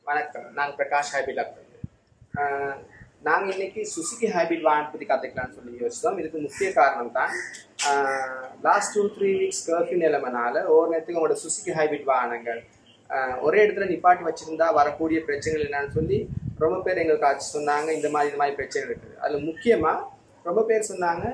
வணக்கம் நான் பிரகாஷ் ஹைபிட் நாங்கள் இன்னைக்கு சுசுகி ஹைபிட் வாகனம் பற்றி கற்றுக்கலாம்னு சொல்லி யோசித்தோம் இதுக்கு முக்கிய காரணம் தான் last two three weeks curfew நிலைமைனால ஒவ்வொரு நேரத்துக்கு உங்களோட சுசுகி ஹைபிட் வாகனங்கள் ஆஹ் ஒரே இடத்துல நிப்பாட்டி வச்சிருந்தா வரக்கூடிய பிரச்சனைகள் என்னன்னு சொல்லி ரொம்ப பேர் எங்களுக்கு ஆச்சு சொன்னாங்க இந்த மாதிரி இந்த மாதிரி பிரச்சனை இருக்குது அதில் முக்கியமாக ரொம்ப பேர் சொன்னாங்க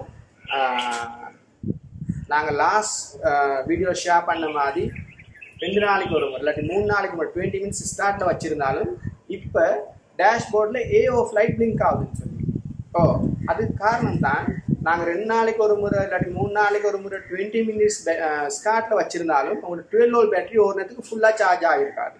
நாங்கள் லாஸ்ட் வீடியோ ஷேர் பண்ண மாதிரி ரெண்டு நாளைக்கு ஒரு முறை இல்லாட்டி மூணு நாளைக்கு ஒரு டுவெண்ட்டி மினிட்ஸ் ஸ்டார்ட்ல வச்சிருந்தாலும் இப்போ டேஷ்போர்டில் ஏ ஓ ஃப்ளைட் பிளிங்க் ஆகுதுன்னு சொல்லி ஓ அதுக்கு காரணம் தான் நாங்கள் ரெண்டு நாளைக்கு ஒரு முறை இல்லாட்டி மூணு நாளைக்கு ஒரு முறை டுவெண்ட்டி மினிட்ஸ் ஸ்டார்ட்ல வச்சிருந்தாலும் உங்களோட டுவெல் ஓல் பேட்டரி ஒரு நேரத்துக்கு ஃபுல்லாக சார்ஜ் ஆகிருக்காது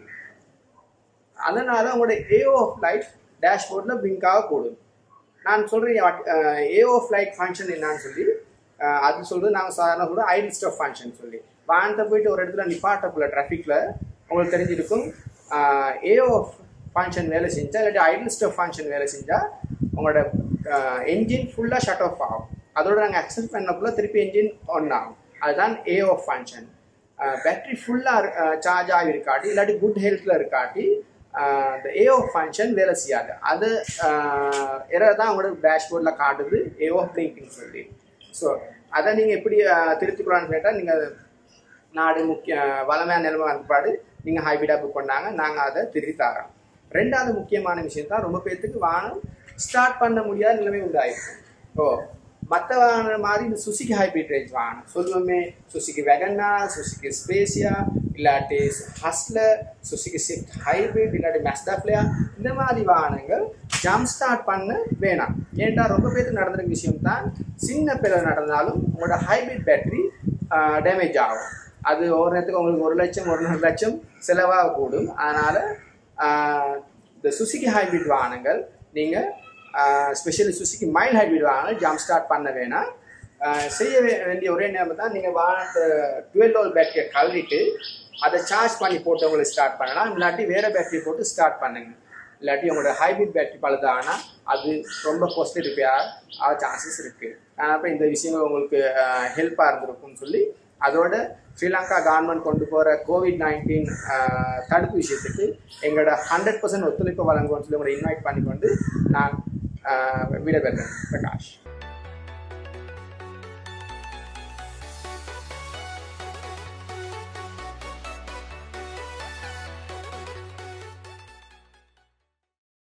அதனால உங்களோட ஏஓ ஃப்ளைட் டேஷ்போர்டில் பிளிங்க் ஆகக்கூடும் நான் சொல்கிறேன் ஏஓ ஃப்ளைட் ஃபங்க்ஷன் என்னன்னு சொல்லி அஹ் அது சொல்றது நாங்கள் சாதாரண சொல்கிறோம் ஐடில் ஸ்டப் ஃபங்க்ஷன் சொல்லி வானத்தை போயிட்டு ஒரு இடத்துல நிப்பாட்டக்குள்ள டிராஃபிக்கில் உங்களுக்கு தெரிஞ்சிருக்கும் ஏஓ ஃபங்க்ஷன் வேலை செஞ்சால் இல்லாட்டி ஐடில் ஸ்டப் ஃபங்க்ஷன் வேலை செஞ்சால் உங்களோட என்ஜின் ஃபுல்லாக ஷட் ஆஃப் ஆகும் அதோட நாங்கள் அக்செப்ட் பண்ணக்குள்ள திருப்பி என்ஜின் ஆன் ஆகும் அதுதான் ஏஓ ஃபங்க்ஷன் பேட்டரி ஃபுல்லாக சார்ஜ் ஆகி இருக்காட்டி இல்லாட்டி குட் ஹெல்த்தில் இருக்காட்டி இந்த ஏஓ ஃபங்க்ஷன் வேலை செய்யாது அது எரர் தான் உங்களோட டேஷ்போர்டில் காட்டுது ஏஓ பிளிங்க்னு சொல்லி ஸோ அதை நீங்கள் எப்படி திருத்திக்கலாம்னு கேட்டால் நீங்கள் நாடு முக்கிய வளமையான நிலைமை வந்தபாடு நீங்கள் ஹைபிடாக புக் பண்ணாங்க நாங்கள் அதை திருத்தி தரோம் ரெண்டாவது முக்கியமான விஷயம் தான் ரொம்ப பேர்த்துக்கு வாகனம் ஸ்டார்ட் பண்ண முடியாத நிலைமை உண்டாயிருக்கும் ஓ மற்ற வாகனம் மாதிரி இந்த சுசுகி ஹைபிரிட் ரேஞ்ச் வாகனம் சொல்லுவோமே சுசுகி வெகன்னா சுசுகி ஸ்பேசியா இல்லாட்டி ஹஸ்லர் சுசுகி ஸ்விஃப்ட் ஹைபிரிட் இல்லாட்டி மெஸ்டாஃப்லியா இந்த மாதிரி வாகனங்கள் ஜம்ப் ஸ்டார்ட் பண்ண வேணாம் ஏன்டா ரொம்ப பேருக்கு நடந்திருக்க விஷயம் தான் சின்ன பிள்ளை நடந்தாலும் உங்களோட ஹைபிரிட் பேட்டரி டேமேஜ் ஆகும் அது ஒரு நேரத்துக்கு உங்களுக்கு ஒரு லட்சம் ஒரு லட்சம் செலவாக கூடும் அதனால் இந்த சுசுகி ஹைபிரிட் வாகனங்கள் நீங்கள் ஸ்பெஷலி சுசுகி மைல் ஹைபிரிட் வாகனங்கள் ஜம்ப் ஸ்டார்ட் பண்ண வேணாம் செய்ய வேண்டிய ஒரே நேரம் தான் நீங்கள் வாகனத்தை டுவெல் ஓல் பேட்டரியை கழுவிட்டு அதை சார்ஜ் பண்ணி போட்டு உங்களுக்கு ஸ்டார்ட் பண்ணலாம் இல்லாட்டி வேறு பேட்டரி போட்டு ஸ்டார்ட் பண்ணுங்க இல்லாட்டி உங்களோட ஹைபிரிட் பேட்டரி பழுதானா அது ரொம்ப காஸ்ட்லி ரிப்பேர் ஆக சான்சஸ் இருக்குது அப்போ இந்த விஷயங்கள் உங்களுக்கு ஹெல்ப்பாக இருந்திருக்கும்னு சொல்லி அதோட ஸ்ரீலங்கா கவர்மெண்ட் கொண்டு போகிற கோவிட் நைன்டீன் தடுப்பு விஷயத்துக்கு எங்களோட ஹண்ட்ரட் பர்சன்ட் ஒத்துழைப்பு வழங்குவோம்னு சொல்லி உங்களை இன்வைட் பண்ணிக்கொண்டு நான் விடைபெறேன் பிரகாஷ்